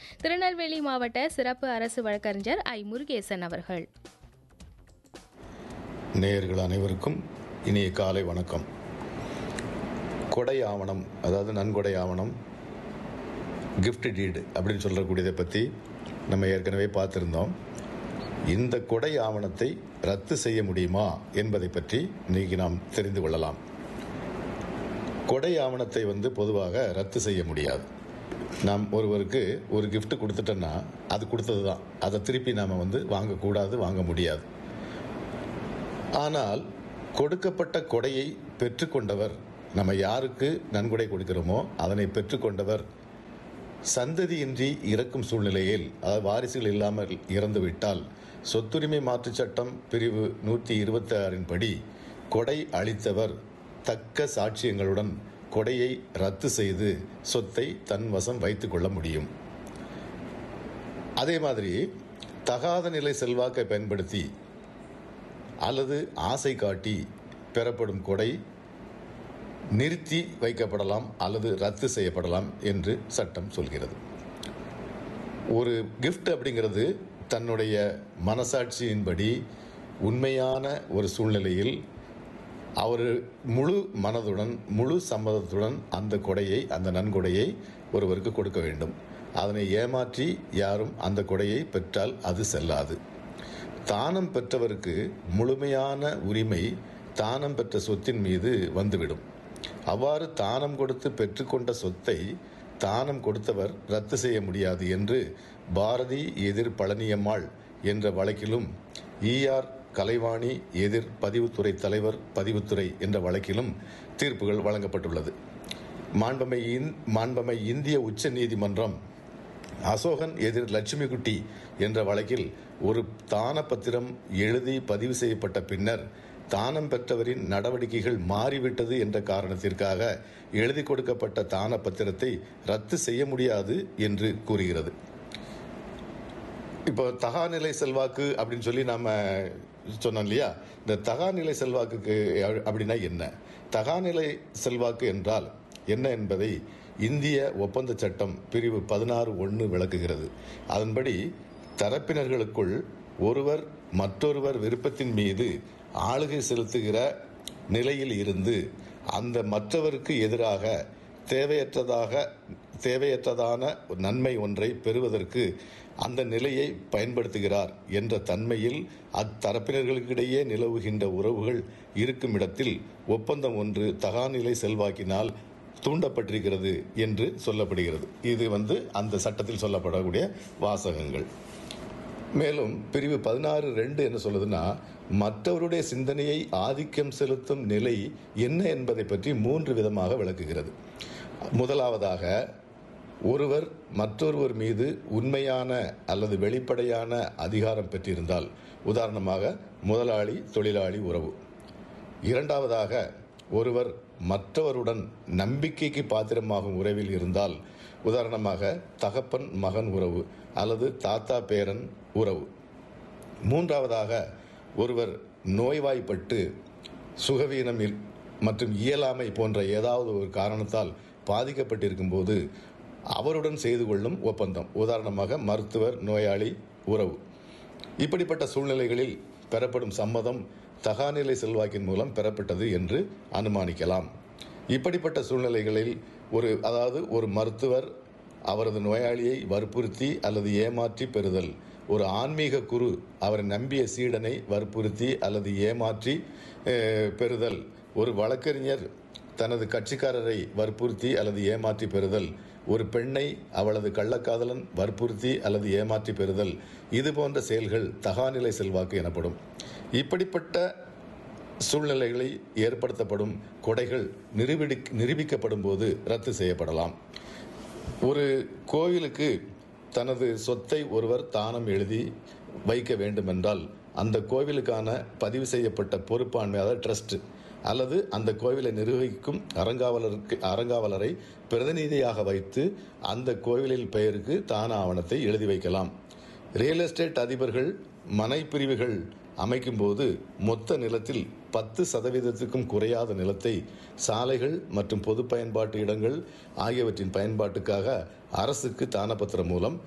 திருநெல்வேலி மாவட்ட சிறப்பு அரசு வழக்கறிஞர் ஐ முருகேசன் அவர்கள் நேயர்கள் அனைவருக்கும் இனிய காலை வணக்கம் கொடை ஆவணம் அதாவது நன்கொடை ஆவணம் gift deed அப்படின்னு சொல்லக்கூடியதை பற்றி நம்ம ஏற்கனவே பார்த்துருந்தோம் இந்த கொடை ஆவணத்தை ரத்து செய்ய முடியுமா என்பதை பற்றி இன்னைக்கு நாம் தெரிந்து கொள்ளலாம் கொடை ஆவணத்தை வந்து பொதுவாக ரத்து செய்ய முடியாது நாம் ஒருவருக்கு ஒரு gift கொடுத்துட்டோன்னா அது கொடுத்தது தான் அதை திருப்பி நாம் வந்து வாங்கக்கூடாது வாங்க முடியாது ஆனால் கொடுக்கப்பட்ட கொடையை பெற்றுக்கொண்டவர் நம்ம யாருக்கு நன்கொடை கொடுக்கிறோமோ அதனை பெற்றுக்கொண்டவர் சந்ததியின்றி இறக்கும் சூழ்நிலையில் அதாவது வாரிசுகள் இல்லாமல் இறந்துவிட்டால் சொத்துரிமை மாற்றுச் சட்டம் பிரிவு நூற்றி இருபத்தி ஆறின் படி கொடை அளித்தவர் தக்க சாட்சியங்களுடன் கொடையை ரத்து செய்து சொத்தை தன் வசம் வைத்துக் கொள்ள முடியும் அதே மாதிரி தகாத நிலை செல்வாக்கை பயன்படுத்தி அல்லது ஆசை காட்டி பெறப்படும் கொடை நிறுத்தி வைக்கப்படலாம் அல்லது ரத்து செய்யப்படலாம் என்று சட்டம் சொல்கிறது ஒரு gift அப்படிங்கிறது தன்னுடைய மனசாட்சியின்படி உண்மையான ஒரு சூழ்நிலையில் அவர் முழு மனதுடன் முழு சம்மதத்துடன் அந்த கொடையை அந்த நன்கொடையை ஒருவருக்கு கொடுக்க வேண்டும் அதனை ஏமாற்றி யாரும் அந்த கொடையை பெற்றால் அது செல்லாது தானம் பெற்றவருக்கு முழுமையான உரிமை தானம் பெற்ற சொத்தின் மீது வந்துவிடும் அவ்வாறு தானம் கொடுத்து பெற்றுக்கொண்ட சொத்தை தானம் கொடுத்தவர் ரத்து செய்ய முடியாது என்று பாரதி எதிர் பழனியம்மாள் என்ற வழக்கிலும் ஈஆர் கலைவாணி எதிர் பதிவுத்துறை தலைவர் பதிவுத்துறை என்ற வழக்கிலும் தீர்ப்புகள் வழங்கப்பட்டுள்ளது மாண்பமை இந் மாண்பமை இந்திய உச்ச நீதிமன்றம் அசோகன் எதிர் லட்சுமிகுட்டி என்ற வழக்கில் ஒரு தான பத்திரம் எழுதி பதிவு செய்யப்பட்ட பின்னர் தானம் பெற்றவரின் நடவடிக்கைகள் மாறிவிட்டது என்ற காரணத்திற்காக எழுதி கொடுக்கப்பட்ட தான பத்திரத்தை ரத்து செய்ய முடியாது என்று கூறுகிறது இப்போ தகாநிலை செல்வாக்கு அப்படின்னு சொல்லி நாம சொன்னோம் இல்லையா இந்த தகாநிலை செல்வாக்குக்கு அ- அப்படின்னா என்ன தகாநிலை செல்வாக்கு என்றால் என்ன என்பதை இந்திய ஒப்பந்த சட்டம் பிரிவு பதினாறு ஒன்று விளக்குகிறது அதன்படி தரப்பினர்களுக்குள் ஒருவர் மற்றொருவர் விருப்பத்தின் மீது ஆளுகை செலுத்துகிற நிலையில் இருந்து அந்த மற்றவருக்கு எதிராக தேவையற்றதாக தேவையற்றதான ஒரு நன்மை ஒன்றை பெறுவதற்கு அந்த நிலையை பயன்படுத்துகிறார் என்ற தன்மையில் அத்தரப்பினர்களுக்கிடையே நிலவுகின்ற உறவுகள் இருக்கும் இடத்தில் ஒப்பந்தம் ஒன்று தகாநிலை செல்வாக்கினால் தூண்டப்பட்டிருக்கிறது என்று சொல்லப்படுகிறது இது வந்து அந்த சட்டத்தில் சொல்லப்படக்கூடிய வாசகங்கள் மேலும் பிரிவு பதினாறு ரெண்டு என்ன சொல்லுதுன்னா மற்றவருடைய சிந்தனையை ஆதிக்கம் செலுத்தும் நிலை என்ன என்பதை பற்றி மூன்று விதமாக விளக்குகிறது முதலாவதாக ஒருவர் மற்றொருவர் மீது உண்மையான அல்லது வெளிப்படையான அதிகாரம் பெற்றிருந்தால் உதாரணமாக முதலாளி தொழிலாளி உறவு இரண்டாவதாக ஒருவர் மற்றவருடன் நம்பிக்கைக்கு பாத்திரமாகும் உறவில் இருந்தால் உதாரணமாக தகப்பன் மகன் உறவு அல்லது தாத்தா பேரன் உறவு மூன்றாவதாக ஒருவர் நோய்வாய்ப்பட்டு சுகவீனம் இல்- மற்றும் இயலாமை போன்ற ஏதாவது ஒரு காரணத்தால் பாதிக்கப்பட்டிருக்கும் போது அவருடன் செய்து கொள்ளும் ஒப்பந்தம் உதாரணமாக மருத்துவர் நோயாளி உறவு இப்படிப்பட்ட சூழ்நிலைகளில் பெறப்படும் சம்மதம் தகாநிலை செல்வாக்கின் மூலம் பெறப்பட்டது என்று அனுமானிக்கலாம் இப்படிப்பட்ட சூழ்நிலைகளில் ஒரு அதாவது ஒரு மருத்துவர் அவரது நோயாளியை வற்புறுத்தி அல்லது ஏமாற்றி பெறுதல் ஒரு ஆன்மீக குரு அவரை நம்பிய சீடனை வற்புறுத்தி அல்லது ஏமாற்றி அஹ், பெறுதல் ஒரு வழக்கறிஞர் தனது கட்சிக்காரரை வற்புறுத்தி அல்லது ஏமாற்றி பெறுதல் ஒரு பெண்ணை அவளது கள்ளக்காதலன் வற்புறுத்தி அல்லது ஏமாற்றி பெறுதல் இது போன்ற செயல்கள் தகாநிலை செல்வாக்கு எனப்படும் இப்படிப்பட்ட சூழ்நிலைகளில் ஏற்படுத்தப்படும் கொடைகள் நிரூபிடி நிரூபிக்கப்படும் போது ரத்து செய்யப்படலாம் ஒரு கோவிலுக்கு தனது சொத்தை ஒருவர் தானம் எழுதி வைக்க வேண்டுமென்றால் அந்த கோவிலுக்கான பதிவு செய்யப்பட்ட பொறுப்பாண்மை அதாவது ட்ரஸ்ட் அல்லது அந்த கோவிலை நிர்வகிக்கும் அறங்காவலருக்கு அறங்காவலரை பிரதிநிதியாக வைத்து அந்த கோவிலில் பெயருக்கு தான ஆவணத்தை எழுதி வைக்கலாம் ரியல் எஸ்டேட் அதிபர்கள் மனை பிரிவுகள் அமைக்கும்போது மொத்த நிலத்தில் பத்து சதவீதத்துக்கும் குறையாத நிலத்தை சாலைகள் மற்றும் பொது பயன்பாட்டு இடங்கள் ஆகியவற்றின் பயன்பாட்டுக்காக அரசுக்கு தானப்பத்திரம் மூலம்